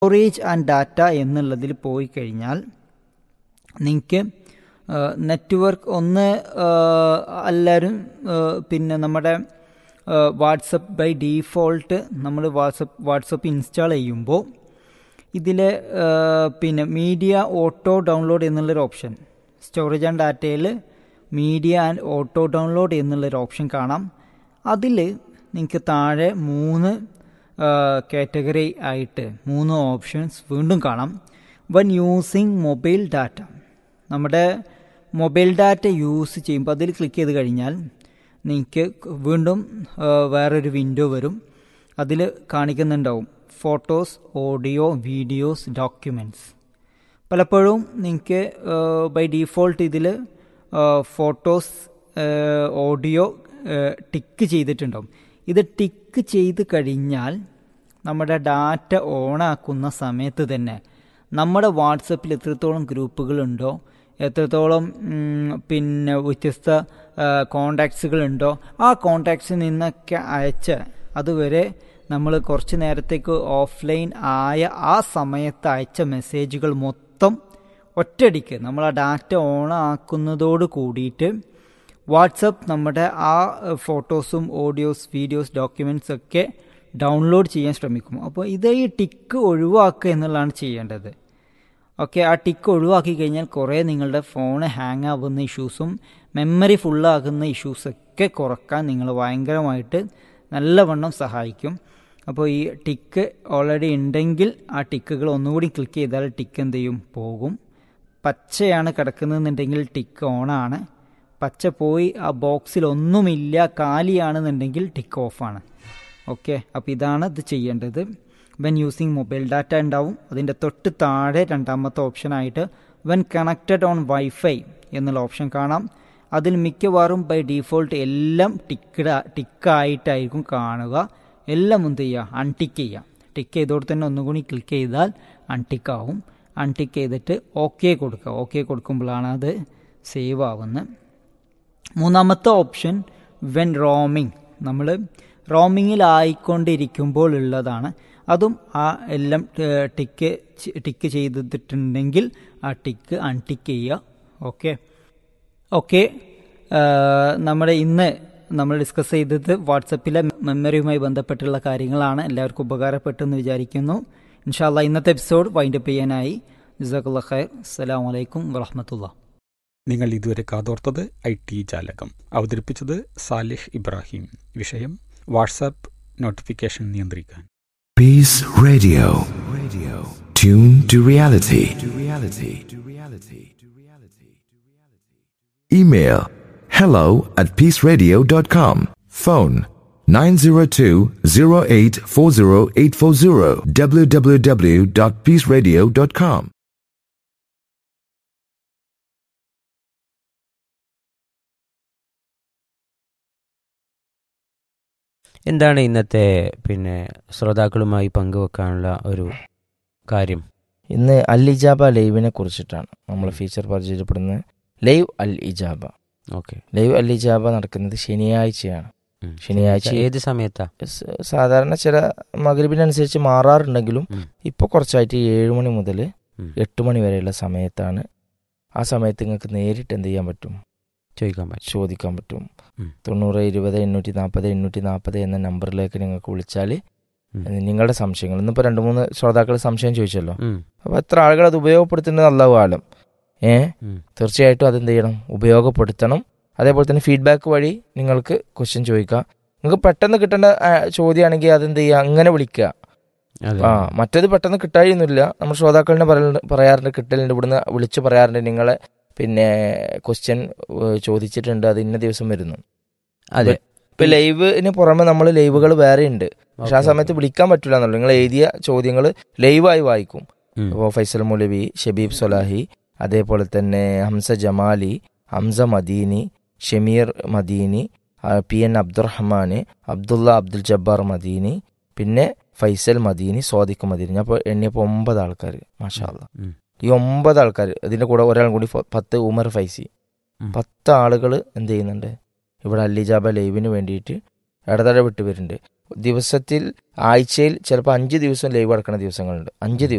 Storage and data എന്നുള്ളതിൽ പോയി കഴിഞ്ഞാൽ നിങ്ങൾക്ക് നെറ്റ്വർക്ക് ഒന്ന് എല്ലാവരും പിന്നെ നമ്മുടെ വാട്സപ്പ് ബൈ ഡീഫോൾട്ട് നമ്മൾ വാട്സപ്പ് വാട്സപ്പ് ഇൻസ്റ്റാൾ ചെയ്യുമ്പോൾ ഇതിൽ പിന്നെ മീഡിയ ഓട്ടോ ഡൗൺലോഡ് എന്നുള്ളൊരു ഓപ്ഷൻ സ്റ്റോറേജ് ആൻഡ് ഡാറ്റയിൽ മീഡിയ ആൻഡ് ഓട്ടോ ഡൗൺലോഡ് എന്നുള്ളൊരു ഓപ്ഷൻ കാണാം അതിൽ നിങ്ങൾക്ക് താഴെ മൂന്ന് കാറ്റഗറി ആയിട്ട് മൂന്ന് ഓപ്ഷൻസ് വീണ്ടും കാണാം വൻ യൂസിങ് മൊബൈൽ ഡാറ്റ നമ്മുടെ മൊബൈൽ ഡാറ്റ യൂസ് ചെയ്യുമ്പോൾ അതിൽ ക്ലിക്ക് ചെയ്ത് കഴിഞ്ഞാൽ നിങ്ങൾക്ക് വീണ്ടും വേറൊരു വിൻഡോ വരും അതിൽ കാണിക്കുന്നുണ്ടാവും ഫോട്ടോസ് ഓഡിയോ വീഡിയോസ് ഡോക്യുമെൻറ്റ്സ് പലപ്പോഴും നിങ്ങൾക്ക് ബൈ ഡീഫോൾട്ട് ഇതിൽ ഫോട്ടോസ് ഓഡിയോ ടിക്ക് ചെയ്തിട്ടുണ്ടാവും ഇത് ടിക്ക് ചെയ്ത് കഴിഞ്ഞാൽ നമ്മുടെ ഡാറ്റ ഓണാക്കുന്ന സമയത്ത് തന്നെ നമ്മുടെ വാട്സപ്പിൽ എത്രത്തോളം ഗ്രൂപ്പുകളുണ്ടോ എത്രത്തോളം പിന്നെ വ്യത്യസ്ത കോണ്ടാക്ട്സുകളുണ്ടോ ആ കോണ്ടാക്ട്സിൽ നിന്നൊക്കെ അയച്ച അതുവരെ നമ്മൾ കുറച്ച് നേരത്തേക്ക് ഓഫ്ലൈൻ ആയ ആ സമയത്ത് അയച്ച മെസ്സേജുകൾ മൊത്തം ഒറ്റയടിക്ക് നമ്മൾ ആ ഡാറ്റ ഓൺ ആക്കുന്നതോട് കൂടിയിട്ട് വാട്സപ്പ് നമ്മുടെ ആ ഫോട്ടോസും ഓഡിയോസ് വീഡിയോസ് ഡോക്യുമെൻറ്റ്സ് ഒക്കെ ഡൗൺലോഡ് ചെയ്യാൻ ശ്രമിക്കും അപ്പോൾ ഇത് ഈ ടിക്ക് ഒഴിവാക്കുക എന്നുള്ളതാണ് ചെയ്യേണ്ടത് ഓക്കെ ആ ടിക്ക് ഒഴിവാക്കി കഴിഞ്ഞാൽ കുറേ നിങ്ങളുടെ ഫോൺ ഹാങ് ആവുന്ന ഇഷ്യൂസും മെമ്മറി ഫുള്ളാകുന്ന ഇഷ്യൂസൊക്കെ കുറക്കാൻ നിങ്ങൾ ഭയങ്കരമായിട്ട് നല്ലവണ്ണം സഹായിക്കും അപ്പോൾ ഈ ടിക്ക് ഓൾറെഡി ഉണ്ടെങ്കിൽ ആ ടിക്കുകൾ ഒന്നുകൂടി ക്ലിക്ക് ചെയ്താൽ ടിക്ക് എന്ത് ചെയ്യും പോകും പച്ചയാണ് കിടക്കുന്നതെന്നുണ്ടെങ്കിൽ ടിക്ക് ഓണാണ് പച്ച പോയി ആ ബോക്സിൽ ഒന്നുമില്ല കാലിയാണെന്നുണ്ടെങ്കിൽ ടിക്ക് ഓഫാണ് ഓക്കെ അപ്പോൾ ഇതാണ് ഇത് ചെയ്യേണ്ടത് വെൻ യൂസിങ് മൊബൈൽ ഡാറ്റ ഉണ്ടാവും അതിൻ്റെ തൊട്ട് താഴെ രണ്ടാമത്തെ ഓപ്ഷനായിട്ട് വെൻ കണക്റ്റഡ് ഓൺ വൈഫൈ എന്നുള്ള ഓപ്ഷൻ കാണാം അതിൽ മിക്കവാറും ബൈ ഡീഫോൾട്ട് എല്ലാം ടിക്കഡ് ടിക്കായിട്ടായിരിക്കും കാണുക എല്ലാം എന്ത് ചെയ്യുക അൺടിക്ക് ചെയ്യുക ടിക്ക് ചെയ്തോടെ തന്നെ ഒന്നുകൂടി ക്ലിക്ക് ചെയ്താൽ അൺടിക്കാവും അൺടിക്ക് ചെയ്തിട്ട് ഓക്കെ കൊടുക്കുക ഓക്കെ കൊടുക്കുമ്പോഴാണ് അത് സേവ് ആവുന്നത് മൂന്നാമത്തെ ഓപ്ഷൻ വെൻ റോമിങ് നമ്മൾ റോമിങ്ങിലായിക്കൊണ്ടിരിക്കുമ്പോൾ ഉള്ളതാണ് അതും ആ എല്ലാം ടിക്ക് ടിക്ക് ചെയ്തിട്ടുണ്ടെങ്കിൽ ആ ടിക്ക് അൺടിക്ക് ചെയ്യുക ഓക്കെ ഓക്കെ നമ്മുടെ ഇന്ന് നമ്മൾ ഡിസ്കസ് ചെയ്തത് വാട്സപ്പിലെ മെമ്മറിയുമായി ബന്ധപ്പെട്ടുള്ള കാര്യങ്ങളാണ് എല്ലാവർക്കും ഉപകാരപ്പെട്ടെന്ന് വിചാരിക്കുന്നു ഇൻഷാല്ല ഇന്നത്തെ എപ്പിസോഡ് വൈൻഡപ്പ് ചെയ്യാനായി ജസാഖുല്ല ഖൈർ അസ്സലാം വലൈക്കും വറഹമത്തുള്ള നിങ്ങൾ ഇതുവരെ കാതോർത്തത് ഐ ടി ജാലകം അവതരിപ്പിച്ചത് സാലിഹ് ഇബ്രാഹിം വിഷയം വാട്സാപ്പ് നോട്ടിഫിക്കേഷൻ നിയന്ത്രിക്കാൻ Peace Radio. Radio. Tune to reality. To reality. To reality. To reality. Email hello at peaceradio.com. Phone 902-0840840 www.peaceradio.com. എന്താണ് ഇന്നത്തെ പിന്നെ ശ്രോതാക്കളുമായി പങ്കുവെക്കാനുള്ള ഒരു കാര്യം ഇന്ന് അൽ ഇജാബ ലൈവിനെ കുറിച്ചിട്ടാണ് നമ്മൾ ഫീച്ചർ പരിചയപ്പെടുന്നത് ലൈവ് അൽ ഇജാബ ഓക്കെ ലൈവ് അൽ ഇജാബ നടക്കുന്നത് ശനിയാഴ്ചയാണ് ശനിയാഴ്ച ഏത് സമയത്താ സ- സാധാരണ ചില മകരബിനനുസരിച്ച് മാറാറുണ്ടെങ്കിലും ഉം. ഇപ്പോൾ കുറച്ചായിട്ട് ഏഴ് മണി മുതൽ ഉം. എട്ട് മണി വരെയുള്ള സമയത്താണ് ആ സമയത്ത് നിങ്ങൾക്ക് നേരിട്ട് എന്ത് ചെയ്യാൻ പറ്റും ചോദിക്കാൻ പറ്റും ചോദിക്കാൻ പറ്റും ഉം. തൊണ്ണൂറ് ഇരുപത് എണ്ണൂറ്റി നാൽപ്പത് എണ്ണൂറ്റി നാൽപ്പത് എന്ന നമ്പറിലേക്ക് നിങ്ങൾക്ക് വിളിച്ചാൽ ഉം. നിങ്ങളുടെ സംശയങ്ങൾ ഇന്നിപ്പോൾ രണ്ട് മൂന്ന് ശ്രോതാക്കൾ സംശയം ചോദിച്ചല്ലോ ഉം, അപ്പോൾ എത്ര ആളുകൾ അത് ഉപയോഗപ്പെടുത്തുന്നത് അല്ലാഹു ആലം ഏ ഉം. തീർച്ചയായിട്ടും അതെന്ത് ചെയ്യണം ഉപയോഗപ്പെടുത്തണം അതേപോലെ തന്നെ ഫീഡ്ബാക്ക് വഴി നിങ്ങൾക്ക് ക്വസ്റ്റ്യൻ ചോദിക്കാം നിങ്ങൾക്ക് പെട്ടെന്ന് കിട്ടേണ്ട ആ, ചോദ്യമാണെങ്കിൽ അതെന്ത് ചെയ്യുക അങ്ങനെ വിളിക്കുക അതെ. ആ മറ്റേത് പെട്ടെന്ന് കിട്ടാഴിയൊന്നുമില്ല നമ്മൾ ശ്രോതാക്കളിനെ പറയലുണ്ട് പറയാറുണ്ട് കിട്ടലുണ്ട് ഇവിടുന്ന് വിളിച്ച് പറയാറുണ്ട് നിങ്ങളെ പിന്നെ ക്വസ്റ്റ്യൻ ചോദിച്ചിട്ടുണ്ട് അത് ഇന്ന ദിവസം വരുന്നു അതെ ഇപ്പൊ ലൈവിന് പുറമെ നമ്മൾ ലൈവുകൾ വേറെ ഉണ്ട് പക്ഷെ ആ ഓക്കേ, സമയത്ത് വിളിക്കാൻ പറ്റില്ല എന്നുള്ളൂ നിങ്ങൾ എഴുതിയ ചോദ്യങ്ങൾ ലൈവായി വായിക്കും ഉം. ഇപ്പോൾ ഫൈസൽ മൗലവി ഷബീബ് സൊലാഹി അതേപോലെ തന്നെ ഹംസ ജമാലി ഹംസ മദീനി ഷമീർ മദീനി ആ, പി എൻ അബ്ദുറഹ്മാൻ അബ്ദുള്ള അബ്ദുൽ ജബ്ബാർ മദീനി പിന്നെ ഫൈസൽ മദീനി സ്വാദിഖ് മദീനി ഞാൻ ഇപ്പോൾ എണ്ണിയപ്പോൾ ഒമ്പത് ആൾക്കാർ മാഷാ അല്ലാ. ഉം. ഈ ഒമ്പത് ആൾക്കാർ ഇതിന്റെ കൂടെ ഒരാൾ കൂടി ഫ- പത്ത് ഉമർ ഫൈസി ഉം. പത്ത് ആളുകൾ എന്ത് ചെയ്യുന്നുണ്ട് ഇവിടെ അല്ലിജാബ ലൈവിന് വേണ്ടിയിട്ട് ഇടതട വിട്ട് വരുന്നുണ്ട് ദിവസത്തിൽ ആഴ്ചയിൽ ചിലപ്പോൾ അഞ്ച് ദിവസം ലൈവ് അടക്കുന്ന ദിവസങ്ങളുണ്ട് അഞ്ച് ദിവസം